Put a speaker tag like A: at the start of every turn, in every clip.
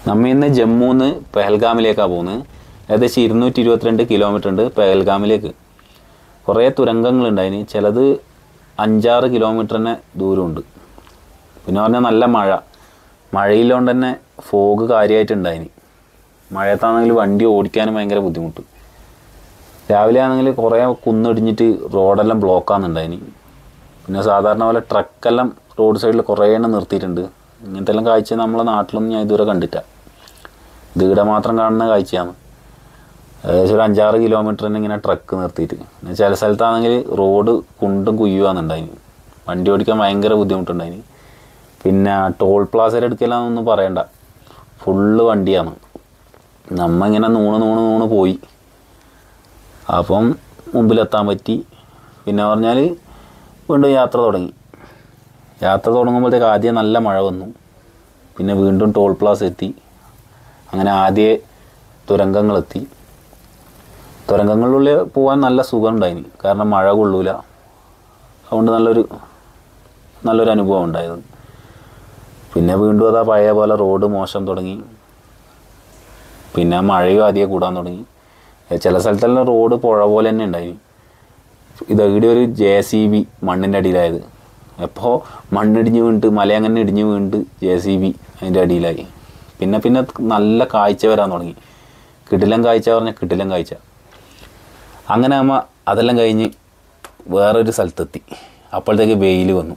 A: നമ്മ ഇന്ന് ജമ്മുന്ന് പെഹൽഗാമിലേക്കാണ് പോകുന്നത് ഏകദേശം ഇരുന്നൂറ്റി ഇരുപത്തിരണ്ട് കിലോമീറ്റർ ഉണ്ട് പെഹൽഗാമിലേക്ക് കുറേ തുരങ്കങ്ങളുണ്ട് അതിന് ചിലത് അഞ്ചാറ് കിലോമീറ്ററിന് ദൂരമുണ്ട് പിന്നെ പറഞ്ഞാൽ നല്ല മഴ മഴയില്ലോണ്ട് തന്നെ ഫോഗ് കാര്യമായിട്ടുണ്ടായിന് മഴയത്താണെങ്കിൽ വണ്ടി ഓടിക്കാനും ഭയങ്കര ബുദ്ധിമുട്ട് രാവിലെ ആണെങ്കിൽ കുറേ കുന്നിടിഞ്ഞിട്ട് റോഡെല്ലാം ബ്ലോക്കാകുന്നുണ്ടായിന് പിന്നെ സാധാരണ പോലെ ട്രക്കെല്ലാം റോഡ് സൈഡിൽ കുറേ എണ്ണം നിർത്തിയിട്ടുണ്ട് ഇങ്ങനത്തെ എല്ലാം കാഴ്ച നമ്മളെ നാട്ടിലൊന്നും ഞാൻ ഇതുവരെ കണ്ടിട്ട ഇത് ഇവിടെ മാത്രം കാണുന്ന കാഴ്ചയാണ് ഏകദേശം ഒരു അഞ്ചാറ് കിലോമീറ്ററിന് ഇങ്ങനെ ട്രക്ക് നിർത്തിയിട്ട് പിന്നെ ചില സ്ഥലത്താണെങ്കിൽ റോഡ് കുണ്ടും കുയ്യുവാന്നുണ്ടായിന് വണ്ടി ഓടിക്കാൻ ഭയങ്കര ബുദ്ധിമുട്ടുണ്ടായിന് പിന്നെ ടോൾ പ്ലാസയിൽ എടുക്കലാന്നൊന്നും പറയണ്ട ഫുള്ള് വണ്ടിയാണ് നമ്മ ഇങ്ങനെ നൂണ് നൂണ് നൂണ് പോയി അപ്പം മുമ്പിലെത്താൻ പറ്റി പിന്നെ പറഞ്ഞാൽ വീണ്ടും യാത്ര തുടങ്ങി യാത്ര തുടങ്ങുമ്പോഴത്തേക്ക് ആദ്യം നല്ല മഴ വന്നു പിന്നെ വീണ്ടും ടോൾ പ്ലാസ് എത്തി അങ്ങനെ ആദ്യ തുരങ്കങ്ങളെത്തി തുരങ്കങ്ങളിലുള്ളിൽ പോകാൻ നല്ല സുഖം ഉണ്ടായിന് കാരണം മഴ കൊള്ളൂല അതുകൊണ്ട് നല്ലൊരു നല്ലൊരു അനുഭവം ഉണ്ടായത് പിന്നെ വീണ്ടും അതാ പഴയ പോലെ റോഡ് മോശം തുടങ്ങി പിന്നെ മഴയും ആദ്യം കൂടാൻ തുടങ്ങി ഏ, ചില സ്ഥലത്തെല്ലാം റോഡ് പുഴ പോലെ തന്നെ ഉണ്ടായി ഇത് ഇവിടെ ഒരു ജെ സി ബി മണ്ണിൻ്റെ അടിയിലായത് എപ്പോൾ മണ്ണിടിഞ്ഞ് വീണിട്ട് മല അങ്ങനെ ഇടിഞ്ഞ് വീണിട്ട് ജെ സി ബി അതിൻ്റെ അടിയിലായി പിന്നെ പിന്നെ നല്ല കാഴ്ച വരാൻ തുടങ്ങി കിടിലം കാഴ്ച പറഞ്ഞാൽ കിടിലം കാഴ്ച അങ്ങനെ അമ്മ അതെല്ലാം കഴിഞ്ഞ് വേറൊരു സ്ഥലത്തെത്തി അപ്പോഴത്തേക്ക് വെയിൽ വന്നു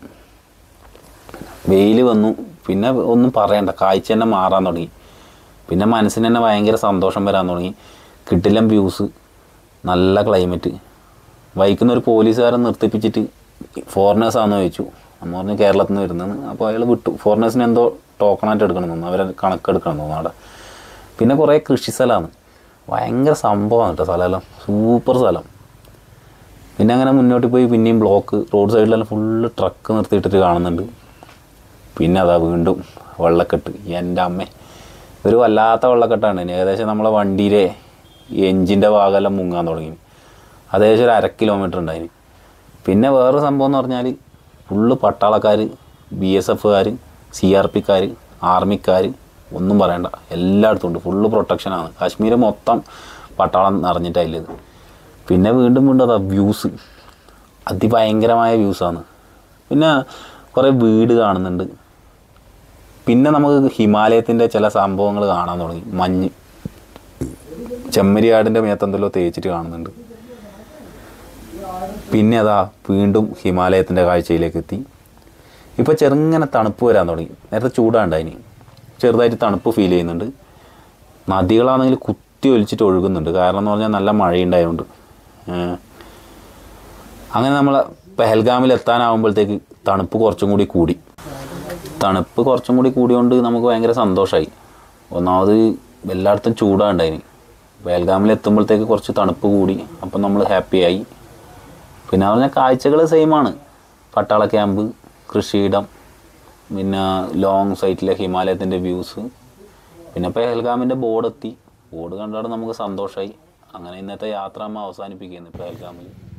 A: വെയിൽ വന്നു പിന്നെ ഒന്നും പറയണ്ട കാഴ്ച തന്നെ മാറാൻ തുടങ്ങി പിന്നെ മനസ്സിന് തന്നെ ഭയങ്കര സന്തോഷം വരാൻ തുടങ്ങി കിട്ടില്ലം വ്യൂസ് നല്ല ക്ലൈമറ്റ് വൈക്കുന്ന ഒരു പോലീസുകാരൻ നിർത്തിപ്പിച്ചിട്ട് ഫോറിനേഴ്സ് ആണെന്ന് ചോദിച്ചു നമ്മൾ പറഞ്ഞു കേരളത്തിൽ നിന്ന് വരുന്നത് അപ്പോൾ അയാൾ വിട്ടു ഫോറിനേഴ്സിന് എന്തോ ടോക്കണായിട്ട് എടുക്കണം തോന്നുന്നു അവരെ കണക്കെടുക്കണം തോന്നുന്നു അവിടെ പിന്നെ കുറേ കൃഷി സ്ഥലമാണ് ഭയങ്കര സംഭവമാണ് കേട്ടോ സ്ഥലമെല്ലാം സൂപ്പർ സ്ഥലം പിന്നെ അങ്ങനെ മുന്നോട്ട് പോയി പിന്നെയും ബ്ലോക്ക് റോഡ് സൈഡിലെല്ലാം ഫുള്ള് ട്രക്ക് നിർത്തിയിട്ടിട്ട് കാണുന്നുണ്ട് പിന്നെ അതാ വീണ്ടും വെള്ളക്കെട്ട് എൻ്റെ അമ്മ ഒരു വല്ലാത്ത വെള്ളക്കെട്ടാണ് ഇനി ഏകദേശം നമ്മളെ വണ്ടിയിലെ എഞ്ചിൻ്റെ ഭാഗമെല്ലാം മുങ്ങാൻ തുടങ്ങി അത് ഏകദേശം ഒരു അര കിലോമീറ്റർ ഉണ്ടായിന് പിന്നെ വേറൊരു സംഭവം എന്ന് പറഞ്ഞാൽ ഫുള്ള് പട്ടാളക്കാർ ബി എസ് എഫുകാർ സി ആർ പിക്കാർ ആർമിക്കാർ ഒന്നും പറയണ്ട എല്ലായിടത്തും ഉണ്ട് ഫുള്ള് പ്രൊട്ടക്ഷനാണ് കാശ്മീർ മൊത്തം പട്ടാളം നിറഞ്ഞിട്ടായില്ലത് പിന്നെ വീണ്ടും വീണ്ടും അതാ വ്യൂസ് അതിഭയങ്കരമായ വ്യൂസാണ് പിന്നെ കുറേ വീട് കാണുന്നുണ്ട് പിന്നെ നമുക്ക് ഹിമാലയത്തിൻ്റെ ചില സംഭവങ്ങൾ കാണാൻ തുടങ്ങി മഞ്ഞ് ചെമ്മരിയാടിൻ്റെ മേത്തെന്തല്ലോ തേച്ചിട്ട് കാണുന്നുണ്ട് പിന്നെ അതാ വീണ്ടും ഹിമാലയത്തിൻ്റെ കാഴ്ചയിലേക്ക് എത്തി ഇപ്പോൾ ചെറുങ്ങനെ തണുപ്പ് വരാൻ തുടങ്ങി നേരത്തെ ചൂടാണ്ടായിനി ചെറുതായിട്ട് തണുപ്പ് ഫീൽ ചെയ്യുന്നുണ്ട് നദികളാണെങ്കിൽ കുത്തി ഒലിച്ചിട്ട് ഒഴുകുന്നുണ്ട് കാരണം എന്ന് പറഞ്ഞാൽ നല്ല മഴയുണ്ടായതുകൊണ്ട് ഏഹ്. അങ്ങനെ നമ്മൾ പെഹൽഗാമിൽ എത്താനാവുമ്പോഴത്തേക്ക് തണുപ്പ് കുറച്ചും കൂടി കൂടി തണുപ്പ് കുറച്ചും കൂടി കൂടിയോണ്ട് നമുക്ക് ഭയങ്കര സന്തോഷമായി ഒന്നാമത് എല്ലായിടത്തും ചൂടാണ്ടായിന് ബേൽഗാമിൽ എത്തുമ്പോഴത്തേക്ക് കുറച്ച് തണുപ്പ് കൂടി അപ്പം നമ്മൾ ഹാപ്പിയായി പിന്നെ പറഞ്ഞാൽ കാഴ്ചകൾ സെയിമാണ് പട്ടാള ക്യാമ്പ് കൃഷിയിടം പിന്നെ ലോങ് സൈറ്റിലെ ഹിമാലയത്തിൻ്റെ വ്യൂസ് പിന്നെ പെഹൽഗാമിൻ്റെ ബോർഡ് എത്തി ബോർഡ് കണ്ടാണ് നമുക്ക് സന്തോഷമായി അങ്ങനെ ഇന്നത്തെ യാത്ര നമ്മൾ അവസാനിപ്പിക്കുന്നു പെഹൽഗാമിൽ